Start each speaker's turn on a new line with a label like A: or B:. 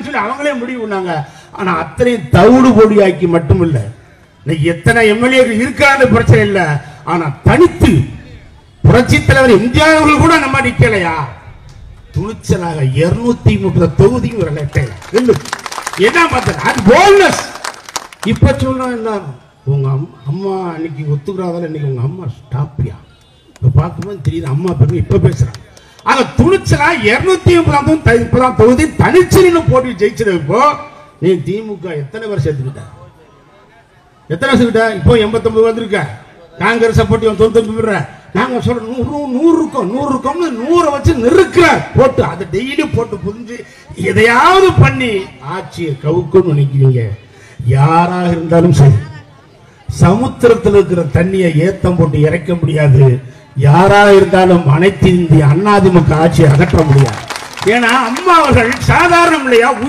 A: சொல்லி அவங்களே முடிவு பண்ணாங்க ஆனா அத்தனை தவிடு பொடியாக்கி மட்டும் இல்ல இன்னைக்கு எத்தனை எம்எல்ஏக்கள் இருக்காத பிரச்சனை இல்ல ஆனா தனித்து புரட்சி தலைவர் எம்ஜிஆர் அவர்கள் கூட நம்ம நிக்கலையா துணிச்சலாக இருநூத்தி முப்பது தொகுதியும் ஒரு லெட்டை என்ன பார்த்தா அது போல்னஸ் இப்ப சொன்னா என்ன உங்க அம்- அம்மா அன்னைக்கு ஒத்துக்கிறாதால இன்னைக்கு உங்க அம்மா ஸ்டாப்பியா இப்ப பார்க்கும்போது தெரியுது அம்மா பெருமை இப்ப பேசுறாங்க ஆக துணிச்சலா இருநூத்தி முப்பதாம் தொகுதி இப்பதான் தொகுதி தனிச்சு நின்னு போட்டி ஜெயிச்சது இப்போ நீ திமுக எத்தனை பேர் சேர்த்துக்கிட்ட எத்தனை சேர்த்துக்கிட்ட இப்போ எண்பத்தொன்பது வந்திருக்க காங்கிரஸ் போட்டி தொண்ணூத்தி பேர் நாங்க சொல்ற நூறு நூறு இருக்கும் நூறு இருக்கும்னு நூறை வச்சு நிறுக்கிற போட்டு அதை டெய்லி போட்டு புரிஞ்சு எதையாவது பண்ணி ஆட்சியை கவுக்குன்னு நினைக்கிறீங்க யாராக இருந்தாலும் சரி சமுத்திரத்தில் இருக்கிற தண்ணியை ஏத்தம் போட்டு இறைக்க முடியாது யாராக இருந்தாலும் அனைத்து இந்திய அண்ணாதிமுக ஆட்சியை அகற்ற முடியாது ஏன்னா அம்மா அவர்கள் சாதாரணம் இல்லையா